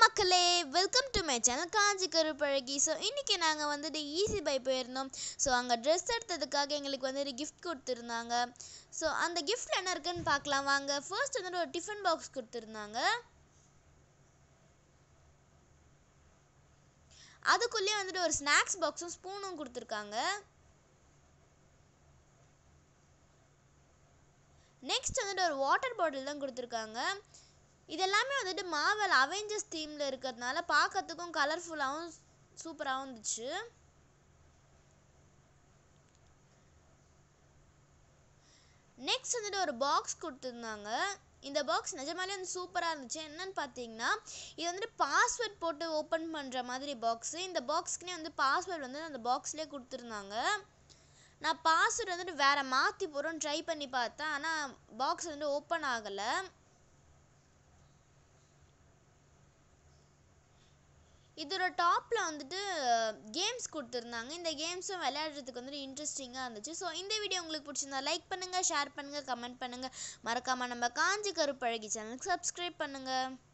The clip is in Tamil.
மக்களே welcome to my channel Kanchi Karuppazhagi so இன்றைக்கி நாங்கள் வந்துட்டு ஈஸி பை போயிருந்தோம் ஸோ அங்கே ட்ரெஸ் எடுத்ததுக்காக எங்களுக்கு வந்துட்டு கிஃப்ட் கொடுத்துருந்தாங்க ஸோ அந்த கிஃப்ட்டில் என்ன இருக்குன்னு பார்க்கலாம் வாங்க ஃபர்ஸ்ட் வந்துட்டு ஒரு டிஃபன் பாக்ஸ் கொடுத்துருந்தாங்க அதுக்குள்ளேயே வந்துட்டு ஒரு ஸ்நாக்ஸ் பாக்ஸும் ஸ்பூனும் கொடுத்துருக்காங்க நெக்ஸ்ட் வந்துட்டு ஒரு வாட்டர் பாட்டில் தான் கொடுத்துருக்காங்க இது எல்லாமே வந்துட்டு மாவல் அவெஞ்சர்ஸ் தீமில் இருக்கிறதுனால பார்க்கறதுக்கும் கலர்ஃபுல்லாகவும் சூப்பராகவும் இருந்துச்சு நெக்ஸ்ட் வந்துட்டு ஒரு பாக்ஸ் கொடுத்துருந்தாங்க இந்த பாக்ஸ் நிஜமாலே வந்து சூப்பராக இருந்துச்சு என்னன்னு பார்த்தீங்கன்னா இது வந்துட்டு பாஸ்வேர்ட் போட்டு ஓப்பன் பண்ணுற மாதிரி பாக்ஸு இந்த பாக்ஸ்க்குனே வந்து பாஸ்வேர்ட் வந்து அந்த பாக்ஸ்லேயே கொடுத்துருந்தாங்க நான் பாஸ்வேர்ட் வந்துட்டு வேறு மாற்றி போகிறோன்னு ட்ரை பண்ணி பார்த்தேன் ஆனால் பாக்ஸ் வந்து ஓப்பன் ஆகலை இதோட டாப்பில் வந்துட்டு கேம்ஸ் கொடுத்துருந்தாங்க இந்த கேம்ஸும் விளையாடுறதுக்கு வந்துட்டு இன்ட்ரெஸ்டிங்காக இருந்துச்சு ஸோ இந்த வீடியோ உங்களுக்கு பிடிச்சிருந்தா லைக் பண்ணுங்கள் ஷேர் பண்ணுங்கள் கமெண்ட் பண்ணுங்கள் மறக்காமல் நம்ம காஞ்சி கருப்பழகி சேனலுக்கு சப்ஸ்கிரைப் பண்ணுங்கள்